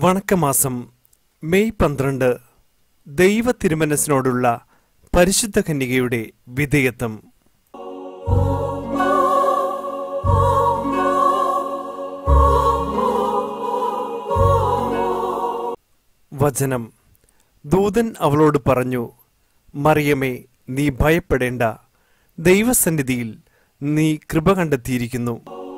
വണക്കമാസം May പന്ത്രണ്ട് ദൈവ തിരുമനസിനോടുള്ള പരിശുദ്ധ കന്യകയുടെ വിധേയത്വം വചനം ദൂതൻ അവളോട് പറഞ്ഞു മറിയമേ നീ ഭയപ്പെടേണ്ട ദൈവസന്നിധിയിൽ നീ കൃപ കണ്ടെത്തിയിരിക്കുന്നു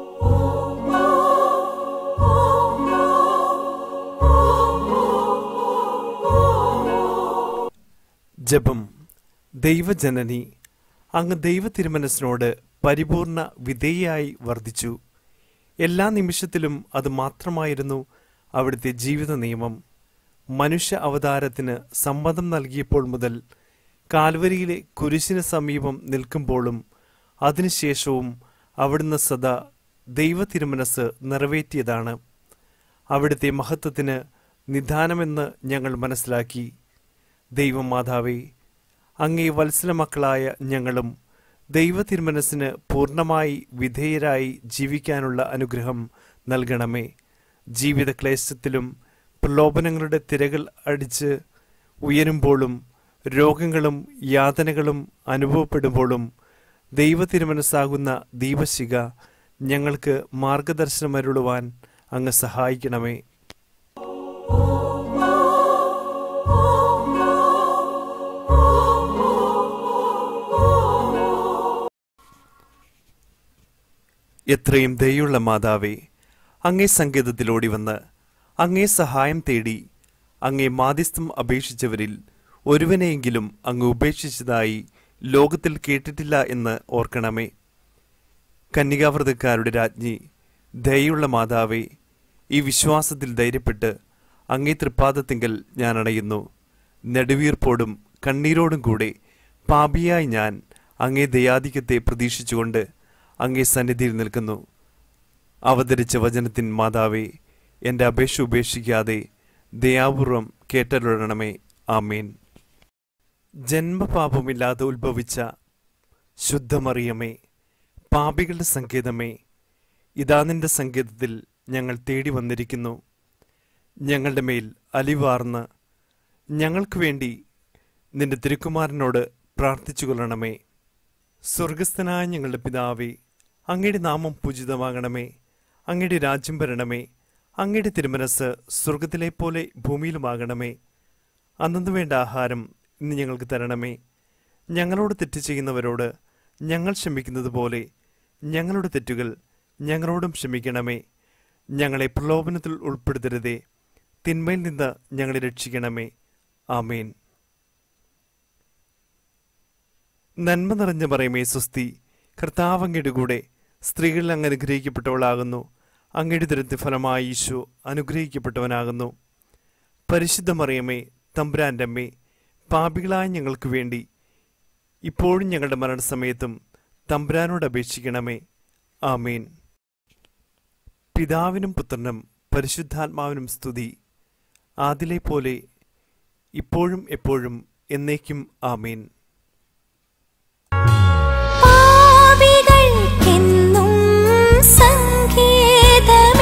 ജപം ദൈവജനനി അങ്ങ് ദൈവ തിരുമനസിനോട് പരിപൂർണ വിധേയായി വർദ്ധിച്ചു എല്ലാ നിമിഷത്തിലും അത് മാത്രമായിരുന്നു അവിടുത്തെ ജീവിത നിയമം മനുഷ്യ അവതാരത്തിന് സമ്മതം നൽകിയപ്പോൾ മുതൽ കാൽവരിയിലെ കുരിശിന് സമീപം നിൽക്കുമ്പോഴും അതിനുശേഷവും അവിടുന്ന് സദാ ദൈവ തിരുമനസ് നിറവേറ്റിയതാണ് അവിടുത്തെ മഹത്വത്തിന് നിദാനമെന്ന് ഞങ്ങൾ മനസ്സിലാക്കി ദൈവം മാതാവേ അങ്ങേ വത്സല മക്കളായ ഞങ്ങളും ദൈവ തിരുമനസ്സിന് പൂർണ്ണമായി വിധേയരായി ജീവിക്കാനുള്ള അനുഗ്രഹം നൽകണമേ ജീവിത ക്ലേശത്തിലും പ്രലോഭനങ്ങളുടെ തിരകൾ അടിച്ച് ഉയരുമ്പോഴും രോഗങ്ങളും യാതനകളും അനുഭവപ്പെടുമ്പോഴും ദൈവ തിരുമനസ്സാകുന്ന ദീപശിക ഞങ്ങൾക്ക് മാർഗദർശനമരുളുവാൻ അങ്ങ് സഹായിക്കണമേ എത്രയും ദയുള്ള മാതാവേ അങ്ങേ സങ്കേതത്തിലോടി വന്ന് അങ്ങേ സഹായം തേടി അങ്ങേ മാധ്യസ്ഥം അപേക്ഷിച്ചവരിൽ ഒരുവനെയെങ്കിലും അങ്ങ് ഉപേക്ഷിച്ചതായി ലോകത്തിൽ കേട്ടിട്ടില്ല എന്ന് ഓർക്കണമേ കന്യകാവ്രതക്കാരുടെ രാജ്ഞി ദയുള്ള മാതാവേ ഈ വിശ്വാസത്തിൽ ധൈര്യപ്പെട്ട് അങ്ങേ തൃപ്പാദത്തിങ്കൽ ഞാൻ അണയുന്നു നെടുവീർപ്പോടും കണ്ണീരോടും കൂടെ പാപിയായി ഞാൻ അങ്ങേ ദയാധിക്യത്തെ പ്രതീക്ഷിച്ചുകൊണ്ട് അങ്ങേ സന്നിധിയിൽ നിൽക്കുന്നു അവതരിച്ച വചനത്തിൻ മാതാവേ എൻ്റെ അപേക്ഷ ഉപേക്ഷിക്കാതെ ദയാപൂർവം കേട്ടരുളണമേ ആമേൻ ജന്മപാപമില്ലാതെ ഉത്ഭവിച്ച ശുദ്ധമറിയമേ പാപികളുടെ സങ്കേതമേ ഇതാ നിന്റെ സങ്കേതത്തിൽ ഞങ്ങൾ തേടി വന്നിരിക്കുന്നു ഞങ്ങളുടെ മേൽ അലിവാർന്ന് ഞങ്ങൾക്ക് വേണ്ടി നിന്റെ തിരുക്കുമാരനോട് പ്രാർത്ഥിച്ചു കൊള്ളണമേ സ്വർഗസ്ഥനായ ഞങ്ങളുടെ പിതാവേ അങ്ങയുടെ നാമം പൂജിതമാകണമേ അങ്ങയുടെ രാജ്യം വരണമേ അങ്ങയുടെ തിരുമനസ് സ്വർഗത്തിലെ പോലെ ഭൂമിയിലുമാകണമേ അന്നു വേണ്ട ആഹാരം ഇന്ന് ഞങ്ങൾക്ക് തരണമേ ഞങ്ങളോട് തെറ്റ് ചെയ്യുന്നവരോട് ഞങ്ങൾ ക്ഷമിക്കുന്നത് പോലെ ഞങ്ങളുടെ തെറ്റുകൾ ഞങ്ങളോടും ക്ഷമിക്കണമേ ഞങ്ങളെ പ്രലോഭനത്തിൽ ഉൾപ്പെടുത്തരുതേ തിന്മയിൽ നിന്ന് ഞങ്ങളെ രക്ഷിക്കണമേ ആമേൻ നന്മ നിറഞ്ഞ പറയുമേ സ്വസ്തി കർത്താവ് അങ്ങയുടെ കൂടെ സ്ത്രീകളിൽ അങ്ങ് അനുഗ്രഹിക്കപ്പെട്ടവളാകുന്നു അങ്ങയുടെ ദുരന്ത ഫലമായി ഈശോ അനുഗ്രഹിക്കപ്പെട്ടവനാകുന്നു പരിശുദ്ധ മറിയമേ തമ്പുരാൻ്റെ അമ്മേ പാപികളായ ഞങ്ങൾക്ക് വേണ്ടി ഇപ്പോഴും ഞങ്ങളുടെ മരണസമയത്തും തമ്പുരാനോട് അപേക്ഷിക്കണമേ ആമേൻ പിതാവിനും പുത്രനും പരിശുദ്ധാത്മാവിനും സ്തുതി ആദിലെ പോലെ ഇപ്പോഴും എപ്പോഴും എന്നേക്കും ആമേൻ പാപികൾക്കെന്നും സങ്കേതമായി